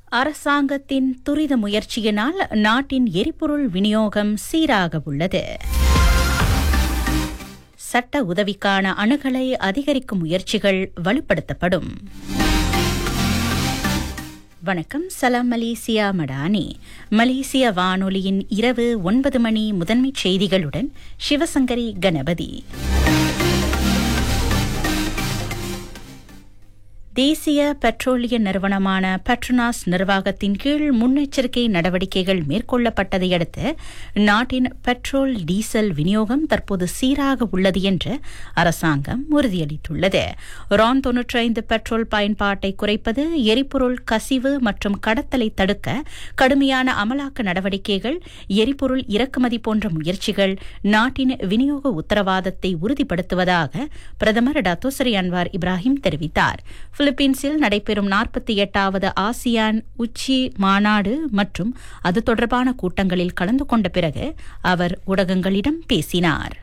அரசாங்கத்தின் துரித முயற்சியினால் நாட்டின் எரிபொருள் விநியோகம் சீராக உள்ளது சட்ட உதவிக்கான அணுகலை அதிகரிக்கும் முயற்சிகள் வலுப்படுத்தப்படும் வணக்கம் சலாம் மலேசியா மடானி மலேசிய வானொலியின் இரவு ஒன்பது மணி முதன்மைச் செய்திகளுடன் சிவசங்கரி கணபதி தேசிய பெட்ரோலிய நிறுவனமான பெட்ரோனாஸ் நிர்வாகத்தின் கீழ் முன்னெச்சரிக்கை நடவடிக்கைகள் மேற்கொள்ளப்பட்டதை அடுத்து நாட்டின் பெட்ரோல் டீசல் விநியோகம் தற்போது சீராக உள்ளது என்று அரசாங்கம் உறுதியளித்துள்ளது ரான் தொன்னூற்றைந்து பெட்ரோல் பயன்பாட்டை குறைப்பது எரிபொருள் கசிவு மற்றும் கடத்தலை தடுக்க கடுமையான அமலாக்க நடவடிக்கைகள் எரிபொருள் இறக்குமதி போன்ற முயற்சிகள் நாட்டின் விநியோக உத்தரவாதத்தை உறுதிப்படுத்துவதாக பிரதமர் டத்தோசரி அன்வார் இப்ராஹிம் தெரிவித்தார் பிலிப்பீன்ஸில் நடைபெறும் நாற்பத்தி எட்டாவது ஆசியான் உச்சி மாநாடு மற்றும் அது தொடர்பான கூட்டங்களில் கலந்து கொண்ட பிறகு அவர் ஊடகங்களிடம் பேசினார்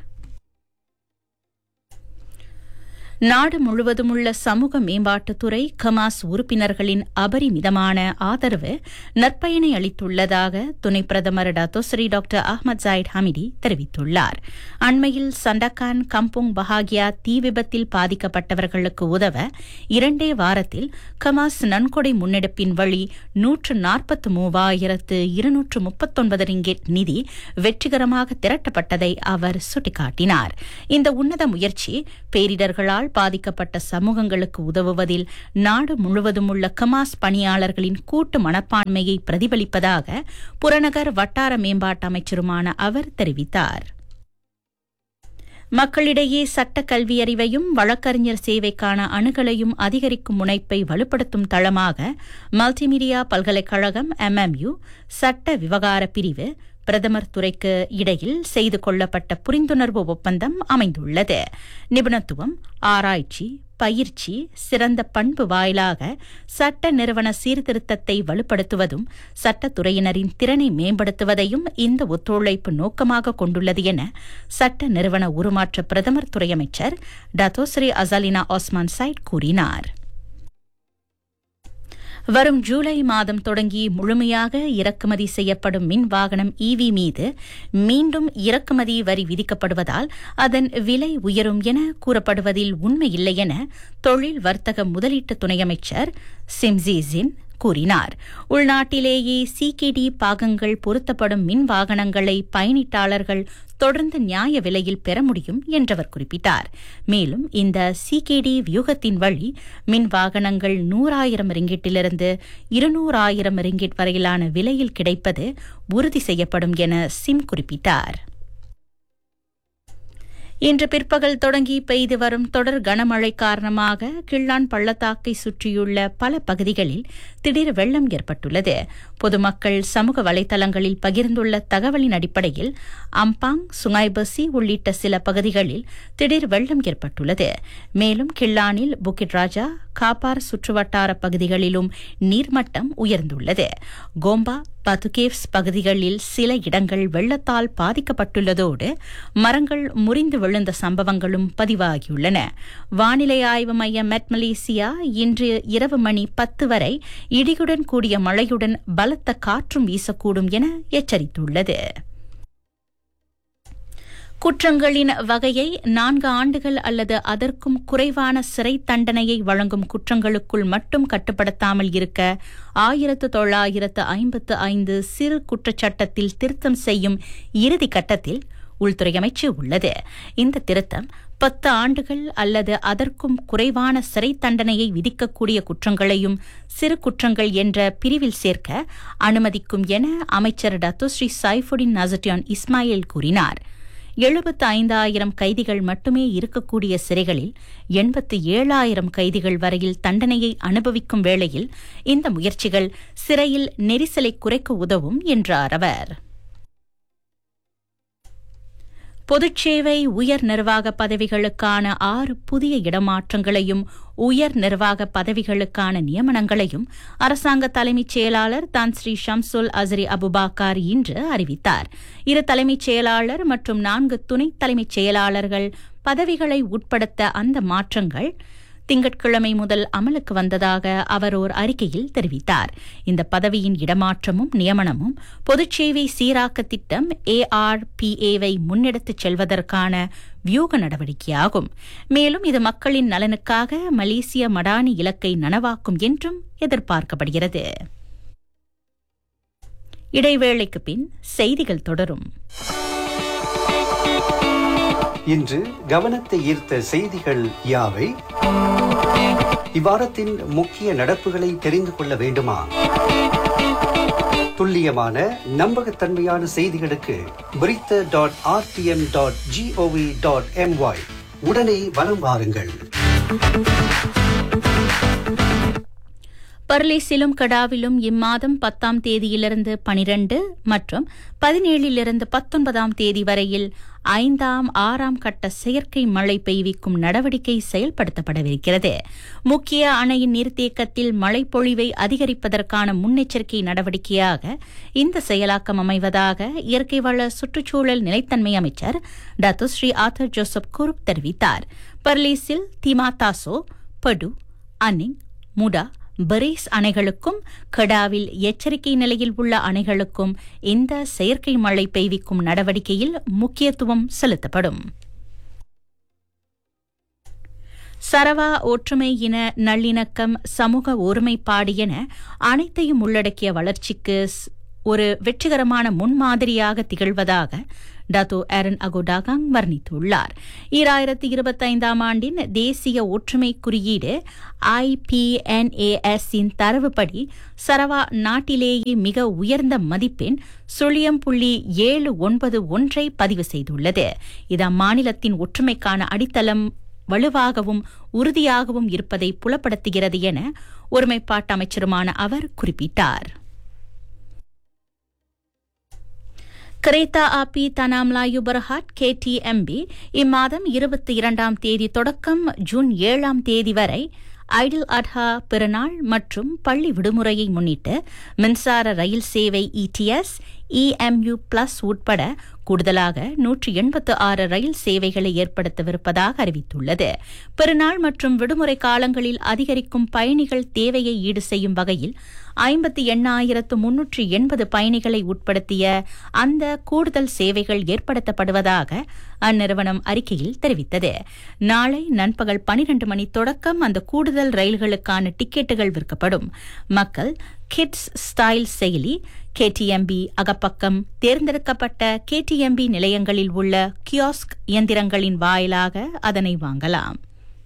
நாடு முழுவதும் உள்ள சமூக மேம்பாட்டுத்துறை கமாஸ் உறுப்பினர்களின் அபரிமிதமான ஆதரவு நற்பயனை அளித்துள்ளதாக துணை பிரதமர் Datuk Seri doctor Ahmad Zahid Hamidi தெரிவித்துள்ளார் அண்மையில் சண்டகான் கம்புங் பஹாகியா தீ விபத்தில் பாதிக்கப்பட்டவர்களுக்கு உதவ இரண்டே வாரத்தில் கமாஸ் நன்கொடை முன்னெடுப்பின் வழி நூற்று நாற்பத்து மூவாயிரத்து இருநூற்று முப்பத்தொன்பது ரிங்கெட் நிதி வெற்றிகரமாக திரட்டப்பட்டதை அவர் சுட்டிக்காட்டினார் இந்த உன்னத முயற்சி பேரிடர்களால் பாதிக்கப்பட்ட சமூகங்களுக்கு உதவுவதில் நாடு முழுவதும் உள்ள கமாஸ் பணியாளர்களின் கூட்டு மனப்பான்மையை பிரதிபலிப்பதாக புறநகர் வட்டார மேம்பாட்டு அமைச்சருமான அவர் தெரிவித்தார் மக்களிடையே சட்ட கல்வியறிவையும் வழக்கறிஞர் சேவைக்கான அணுகலையும் அதிகரிக்கும் முனைப்பை வலுப்படுத்தும் தளமாக மல்டிமீடியா பல்கலைக்கழகம் எம்எம்யு சட்ட விவகார பிரிவு பிரதமர் துறைக்கு இடையில் செய்து கொள்ளப்பட்ட புரிந்துணர்வு ஒப்பந்தம் அமைந்துள்ளது நிபுணத்துவம் ஆராய்ச்சி பயிற்சி சிறந்த பண்பு வாயிலாக சட்ட நிறுவன சீர்திருத்தத்தை வலுப்படுத்துவதும் சட்டத்துறையினரின் திறனை மேம்படுத்துவதையும் இந்த ஒத்துழைப்பு நோக்கமாக கொண்டுள்ளது என சட்ட நிறுவன உருமாற்ற பிரதமர் துறை அமைச்சர் டத்தோஸ்ரீ அசாலினா ஆஸ்மான் சைட் கூறினார் வரும் ஜூலை மாதம் தொடங்கி முழுமையாக இறக்குமதி செய்யப்படும் மின் வாகனம் ஈவி மீது மீண்டும் இறக்குமதி வரி விதிக்கப்படுவதால் அதன் விலை உயரும் என கூறப்படுவதில் உண்மையில்லை என தொழில் வர்த்தக முதலீட்டு துணை அமைச்சர் சிம்ஜிசின் கூறினார் உள்நாட்டிலேயே சிகேடி பாகங்கள் பொருத்தப்படும் மின் வாகனங்களை பயணிட்டாளர்கள் தொடர்ந்து நியாய விலையில் பெற முடியும் என்றவர் குறிப்பிட்டார் மேலும் இந்த சிகேடி வியூகத்தின் வழி மின் வாகனங்கள் நூறாயிரம் ரிங்கிட்டிலிருந்து இருநூறாயிரம் ரிங்கிட் வரையிலான விலையில் கிடைப்பது உறுதி செய்யப்படும் என சிம் குறிப்பிட்டார் இன்று பிற்பகல் தொடங்கி பெய்து வரும் தொடர் கனமழை காரணமாக கிள்ளான் பள்ளத்தாக்கை சுற்றியுள்ள பல பகுதிகளில் திடீர் வெள்ளம் ஏற்பட்டுள்ளது பொதுமக்கள் சமூக வலைதளங்களில் பகிர்ந்துள்ள தகவலின் அடிப்படையில் அம்பாங் சுங்காய்பசி உள்ளிட்ட சில பகுதிகளில் திடீர் வெள்ளம் ஏற்பட்டுள்ளது மேலும் கிள்ளானில் புக்கிட் ராஜா காப்பார் சுற்றுவட்டார பகுதிகளிலும் நீர்மட்டம் உயர்ந்துள்ளது கோம்பா பதுகேவ்ஸ் பகுதிகளில் சில இடங்கள் வெள்ளத்தால் பாதிக்கப்பட்டுள்ளதோடு மரங்கள் முறிந்து விழுந்த சம்பவங்களும் பதிவாகியுள்ளன வானிலை ஆய்வு மையம் மெட் மலேசியா இன்று இரவு மணி பத்து வரை இடியுடன் கூடிய மழையுடன் பலத்த காற்றும் வீசக்கூடும் என எச்சரித்துள்ளது குற்றங்களின் வகையை நான்கு ஆண்டுகள் அல்லது அதற்கும் குறைவான சிறை தண்டனையை வழங்கும் குற்றங்களுக்குள் மட்டும் கட்டுப்படுத்தாமல் இருக்க ஆயிரத்து தொள்ளாயிரத்து ஐம்பத்து ஐந்து சிறு குற்றச்சட்டத்தில் திருத்தம் செய்யும் இறுதி கட்டத்தில் உள்துறை அமைச்சு உள்ளது இந்த திருத்தம் பத்து ஆண்டுகள் அல்லது அதற்கும் குறைவான சிறை தண்டனையை விதிக்கக்கூடிய குற்றங்களையும் சிறு குற்றங்கள் என்ற பிரிவில் சேர்க்க அனுமதிக்கும் என அமைச்சர் டத்தோஸ்ரீ சைஃபுடின் நசட்டியான் இஸ்மாயில் கூறினார் எழுபத்து ஐந்தாயிரம் கைதிகள் மட்டுமே இருக்கக்கூடிய சிறைகளில் எண்பத்து ஏழாயிரம் கைதிகள் வரையில் தண்டனையை அனுபவிக்கும் வேளையில் இந்த முயற்சிகள் சிறையில் நெரிசலை குறைக்க உதவும் என்றார் அவர் பொதுச்சேவை உயர் நிர்வாக பதவிகளுக்கான ஆறு புதிய இடமாற்றங்களையும் உயர் நிர்வாக பதவிகளுக்கான நியமனங்களையும் அரசாங்க தலைமைச் செயலாளர் தான் ஸ்ரீ ஷம்சுல் அஸ்ரி அபுபாக்கார் இன்று அறிவித்தார் இரு தலைமைச் செயலாளர் மற்றும் நான்கு துணை தலைமைச் செயலாளர்கள் பதவிகளை உட்படுத்த அந்த மாற்றங்கள் திங்கட்கிழமை முதல் அமலுக்கு வந்ததாக அவர் ஒரு அறிக்கையில் தெரிவித்தார் இந்த பதவியின் இடமாற்றமும் நியமனமும் பொதுச்சேவை சீராக்க திட்டம் ஏஆர்பிஏவை முன்னெடுத்துச் செல்வதற்கான வியூக நடவடிக்கையாகும் மேலும் இது மக்களின் நலனுக்காக மலேசிய மடானி இலக்கை நனவாக்கும் என்றும் எதிர்பார்க்கப்படுகிறது இடைவேளைக்கு பின் செய்திகள் தொடரும் இன்று கவனத்தை ஈர்த்த செய்திகள் யாவை இவ்வாரத்தின் முக்கிய நடப்புகளை தெரிந்து கொள்ள வேண்டுமா துல்லியமான நம்பகத்தன்மையான செய்திகளுக்கு Berita dot RTM dot gov dot my உடனே வலம் வாருங்கள் பர்லேசிலும் கடாவிலும் இம்மாதம் பத்தாம் தேதியிலிருந்து பனிரண்டு மற்றும் பதினேழிலிருந்து பத்தொன்பதாம் தேதி வரையில் ஐந்தாம் ஆறாம் கட்ட செயற்கை மழை பெய்விக்கும் நடவடிக்கை செயல்படுத்தப்படவிருக்கிறது முக்கிய அணையின் நீர்த்தேக்கத்தில் மழைப்பொழிவை அதிகரிப்பதற்கான முன்னெச்சரிக்கை நடவடிக்கையாக இந்த செயலாக்கம் அமைவதாக இயற்கை வள சுற்றுச்சூழல் நிலைத்தன்மை அமைச்சர் doctor Seri Arthur Joseph Kurup தெரிவித்தார் பர்லீஸில் திமாதாசோ படு அனிங் முடா பரேஸ் அணைகளுக்கும் கடாவில் எச்சரிக்கை நிலையில் உள்ள அணைகளுக்கும் இந்த செயற்கை மழை பெய்விக்கும் நடவடிக்கையில் முக்கியத்துவம் செலுத்தப்படும் சரவா ஒற்றுமை இன நல்லிணக்கம் சமூக ஒருமைப்பாடு என அனைத்தையும் உள்ளடக்கிய வளர்ச்சிக்கு ஒரு வெற்றிகரமான முன்மாதிரியாக திகழ்வதாக டாத்தோ ஆரன் அகோடாகாங் வர்ணித்துள்ளார் ஈராயிரத்தி இருபத்தைந்தாம் ஆண்டின் தேசிய ஒற்றுமை குறியீடு ஐபிஎன்ஏஎஸ் இன் தரவுப்படி சரவா நாட்டிலேயே மிக உயர்ந்த மதிப்பெண் சுழியம் புள்ளி ஏழு ஒன்பது ஒன்றை பதிவு செய்துள்ளது இது அம்மாநிலத்தின் ஒற்றுமைக்கான அடித்தளம் வலுவாகவும் உறுதியாகவும் இருப்பதை புலப்படுத்துகிறது என ஒருமைப்பாட்டு அமைச்சருமான அவர் குறிப்பிட்டார் கிரேத்தா ஆபி தனாம்லாயு பரஹாட் கேடிஎம்பி இம்மாதம் இருபத்தி இரண்டாம் தேதி தொடக்கம் ஜூன் ஏழாம் தேதி வரை ஐடில் அட்ஹா பிறநாள் மற்றும் பள்ளி விடுமுறையை முன்னிட்டு மின்சார ரயில் சேவை இடிஎஸ் இஎம்யூ பிளஸ் உட்பட கூடுதலாக நூற்றி எண்பத்து ஆறு ரயில் சேவைகளை ஏற்படுத்தவிருப்பதாக அறிவித்துள்ளது பெருநாள் மற்றும் விடுமுறை காலங்களில் அதிகரிக்கும் பயணிகள் தேவையை ஈடு செய்யும் வகையில் ஐம்பத்தி எண்ணாயிரத்து முன்னூற்றி எண்பது பயணிகளை உட்படுத்திய அந்த கூடுதல் சேவைகள் ஏற்படுத்தப்படுவதாக அந்நிறுவனம் அறிக்கையில் தெரிவித்தது நாளை நண்பகல் பனிரண்டு மணி தொடக்கம் அந்த கூடுதல் ரயில்களுக்கான டிக்கெட்டுகள் விற்கப்படும் மக்கள் கிட்ஸ் ஸ்டைல் செயலி கேடிஎம்பி அகப்பக்கம் தேர்ந்தெடுக்கப்பட்ட கேடிஎம்பி நிலையங்களில் உள்ள கியோஸ்க் இயந்திரங்களின் வாயிலாக அதனை வாங்கலாம்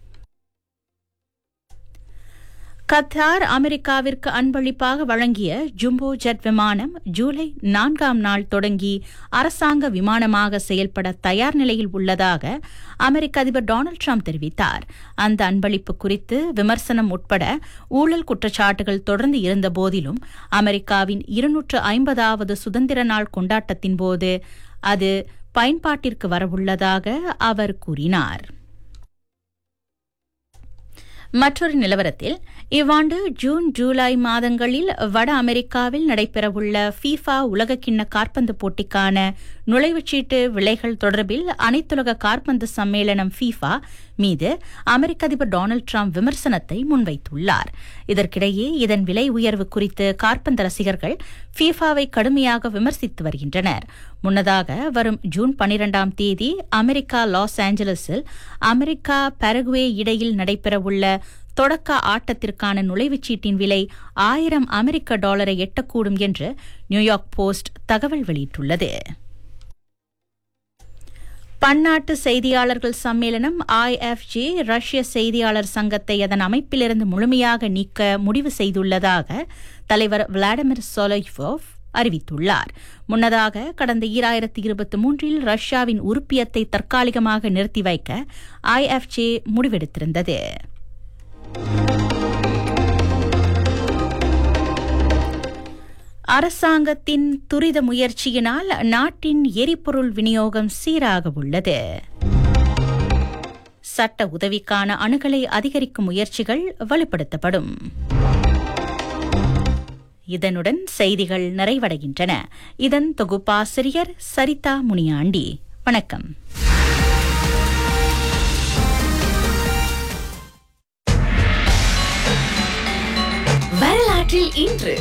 கத்தார் அமெரிக்காவிற்கு அன்பளிப்பாக வழங்கிய ஜும்போ ஜெட் விமானம் ஜூலை நான்காம் நாள் தொடங்கி அரசாங்க விமானமாக செயல்பட தயார் நிலையில் உள்ளதாக அமெரிக்க அதிபர் டொனால்டு ட்ரம்ப் தெரிவித்தார் அந்த அன்பளிப்பு குறித்து விமர்சனம் உட்பட ஊழல் குற்றச்சாட்டுகள் தொடர்ந்து இருந்த போதிலும் அமெரிக்காவின் இருநூற்று ஐம்பதாவது சுதந்திர நாள் கொண்டாட்டத்தின் போது அது பயன்பாட்டிற்கு வரவுள்ளதாக அவர் கூறினார் மற்றொரு நிலவரத்தில் இவ்வாண்டு ஜூன் ஜூலை மாதங்களில் வட அமெரிக்காவில் நடைபெறவுள்ள ஃபீஃபா உலகக்கிண்ண காற்பந்து போட்டிக்கான நுழைவுச்சீட்டு விலைகள் தொடர்பில் அனைத்துலக காற்பந்து சம்மேளனம் ஃபீஃபா மீது அமெரிக்க அதிபர் டொனால்டு ட்ரம்ப் விமர்சனத்தை முன்வைத்துள்ளார் இதற்கிடையே இதன் விலை உயர்வு குறித்து காற்பந்து ரசிகர்கள் ஃபீஃபாவை கடுமையாக விமர்சித்து வருகின்றனர் முன்னதாக வரும் ஜூன் பனிரெண்டாம் தேதி அமெரிக்கா லாஸ் ஏஞ்சலஸில் அமெரிக்கா பரகுவே இடையில் நடைபெறவுள்ள தொடக்க ஆட்டத்திற்கான நுழைவுச்சீட்டின் விலை ஆயிரம் அமெரிக்க டாலரை எட்டக்கூடும் என்று நியூயார்க் போஸ்ட் தகவல் வெளியிட்டுள்ளது பன்னாட்டு செய்தியாளர்கள் சம்மேளனம் ஐஎஃப்ஜி ரஷ்ய செய்தியாளர் சங்கத்தை அதன் அமைப்பிலிருந்து முழுமையாக நீக்க முடிவு செய்துள்ளதாக தலைவர் விளாடிமிர் சொலைவோவ் அறிவித்துள்ளார் முன்னதாக கடந்த ஈராயிரத்தி இருபத்தி மூன்றில் ரஷ்யாவின் உறுப்பியத்தை தற்காலிகமாக நிறுத்தி வைக்க ஐஎஃப்ஜே முடிவெடுத்திருந்தது அரசாங்கத்தின் துரித முயற்சியினால் நாட்டின் எரிபொருள் விநியோகம் சீராக உள்ளது சட்ட உதவிக்கான அணுகலை அதிகரிக்கும் முயற்சிகள் வலுப்படுத்தப்படும் இதனுடன் செய்திகள் நிறைவடைகின்றன இதன் தொகுப்பாசிரியர் சரிதா முனியாண்டி வணக்கம் வரலாற்றில் இன்று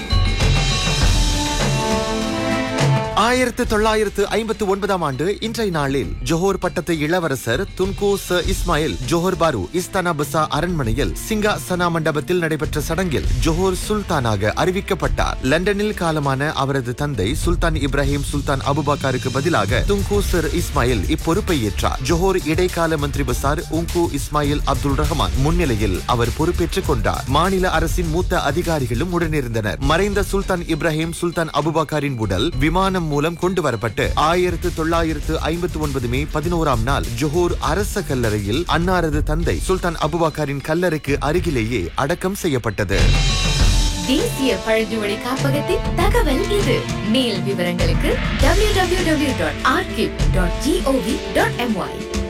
ஆயிரத்து தொள்ளாயிரத்து ஐம்பத்து ஒன்பதாம் ஆண்டு இன்றைய நாளில் ஜோஹர் பட்டத்து இளவரசர் துன்கோ ச இஸ்மாயில் ஜோஹர் பாரு இஸ்தானா பசா அரண்மனையில் சிங்கா சனா மண்டபத்தில் நடைபெற்ற சடங்கில் ஜோஹர் சுல்தானாக அறிவிக்கப்பட்டார் லண்டனில் காலமான அவரது தந்தை சுல்தான் இப்ராஹிம் சுல்தான் அபுபக்காருக்கு பதிலாக துன்கோ சர் இஸ்மாயில் இப்பொறுப்பை ஏற்றார் ஜோஹர் இடைக்கால மந்திரி பசார் உங்கு இஸ்மாயில் அப்துல் ரஹ்மான் முன்னிலையில் அவர் பொறுப்பேற்றுக் கொண்டார் மாநில அரசின் மூத்த அதிகாரிகளும் உடனிருந்தனர் மறைந்த சுல்தான் இப்ராஹிம் சுல்தான் அபுபக்காரின் உடல் விமானம் மூலம் கொண்டு வரப்பட்டு ஆயிரத்து தொள்ளாயிரத்து ஐம்பத்தி ஒன்பது மே பதினோராம் நாள் ஜோஹர் அரச கல்லறையில் அன்னாரது தந்தை சுல்தான் அபுபக்காரின் கல்லறைக்கு அருகிலேயே அடக்கம் செய்யப்பட்டது தேசிய பழங்குமொழி காப்பகத்தின் தகவல் இது மேல் விவரங்களுக்கு www.archive.gov.my